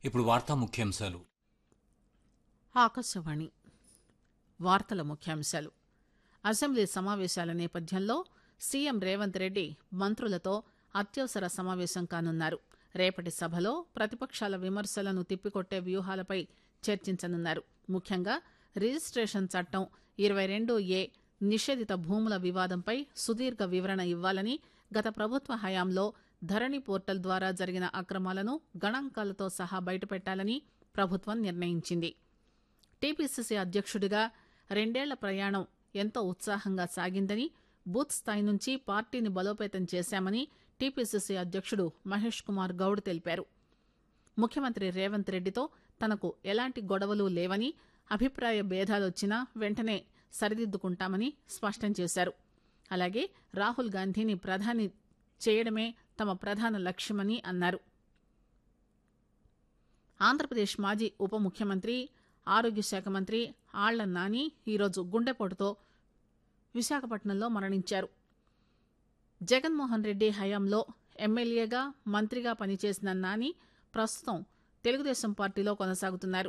ఇప్పుడు వార్తా ముఖ్యాంశాలు ఆకాశవాణి వార్తల ముఖ్యాంశాలు అసెంబ్లీ సమావేశాల నేపథ్యంలో సీఎం రేవంత్ రెడ్డి మంత్రులతో అత్యవసర సమావేశం కానున్నారు రేపటి సభలో ప్రతిపక్షాల విమర్శలను తిప్పికొట్టే వ్యూహాలపై చర్చించనున్నారు ముఖ్యంగా రిజిస్ట్రేషన్ చట్టం ఇరవై రెండు ఏ నిషేధిత భూముల వివాదంపై సుదీర్ఘ వివరణ ఇవ్వాలని గత ప్రభుత్వ హయాంలో ధరణి పోర్టల్ ద్వారా జరిగిన అక్రమాలను గణాంకాలతో సహా బయటపెట్టాలని ప్రభుత్వం నిర్ణయించింది టీపీసీసీ అధ్యక్షుడిగా రెండేళ్ల ప్రయాణం ఎంతో ఉత్సాహంగా సాగిందని బూత్ స్థాయి నుంచి పార్టీని బలోపేతం చేశామని టీపీసీసీ అధ్యక్షుడు మహేష్ కుమార్ గౌడ్ తెలిపారు ముఖ్యమంత్రి రేవంత్ రెడ్డితో తనకు ఎలాంటి గొడవలు లేవని అభిప్రాయ భేదాలొచ్చినా వెంటనే సరిదిద్దుకుంటామని స్పష్టం చేశారు అలాగే రాహుల్ గాంధీని ప్రధాని చేయడమే తమ ప్రధాన లక్ష్యమని అన్నారు ఆంధ్రప్రదేశ్ మాజీ ఉప ముఖ్యమంత్రి ఆరోగ్య శాఖ మంత్రి ఆళ్ల నాని ఈరోజు గుండెపోటుతో విశాఖపట్నంలో మరణించారు జగన్మోహన్ రెడ్డి హయాంలో ఎమ్మెల్యేగా మంత్రిగా పనిచేసిన నాని ప్రస్తుతం తెలుగుదేశం పార్టీలో కొనసాగుతున్నారు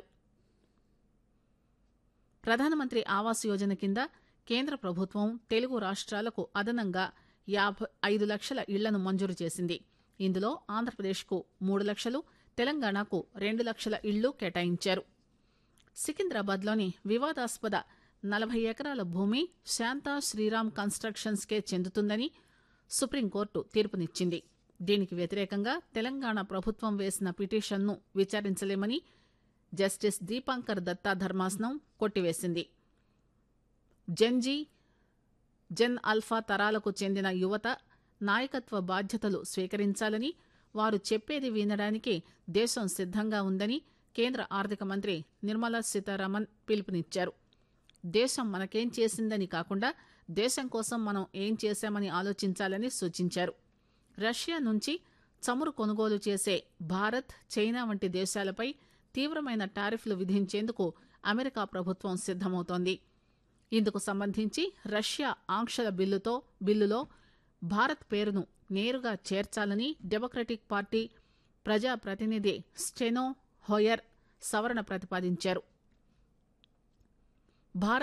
ప్రధానమంత్రి ఆవాస్ యోజన కింద కేంద్ర ప్రభుత్వం తెలుగు రాష్ట్రాలకు అదనంగా యాభై ఐదు లక్షల ఇళ్లను మంజూరు చేసింది ఇందులో ఆంధ్రప్రదేశ్కు మూడు లక్షలు తెలంగాణకు రెండు లక్షల ఇళ్లు కేటాయించారు సికింద్రాబాద్లోని వివాదాస్పద నలభై ఎకరాల భూమి శాంతా శ్రీరామ్ కన్స్ట్రక్షన్స్కే చెందుతుందని సుప్రీంకోర్టు తీర్పునిచ్చింది దీనికి వ్యతిరేకంగా తెలంగాణ ప్రభుత్వం వేసిన పిటిషన్ను విచారించలేమని జస్టిస్ దీపాంకర్ దత్తా ధర్మాసనం కొట్టివేసింది జెన్జీ జెన్ అల్ఫా తరాలకు చెందిన యువత నాయకత్వ బాధ్యతలు స్వీకరించాలని వారు చెప్పేది వినడానికి దేశం సిద్ధంగా ఉందని కేంద్ర ఆర్థిక మంత్రి నిర్మలా సీతారామన్ పిలుపునిచ్చారు దేశం మనకేం చేసిందని కాకుండా దేశం కోసం మనం ఏం చేశామని ఆలోచించాలని సూచించారు రష్యా నుంచి చమురు కొనుగోలు చేసే భారత్ చైనా వంటి దేశాలపై తీవ్రమైన టారిఫ్లు విధించేందుకు అమెరికా ప్రభుత్వం సిద్దమవుతోంది ఇందుకు సంబంధించి రష్యా ఆంక్షల బిల్లుతో బిల్లులో భారత్ పేరును నేరుగా చేర్చాలని డెమోక్రటిక్ పార్టీ ప్రజా ప్రతినిధి స్టెనో హోయర్ సవరణ ప్రతిపాదించారు భారత్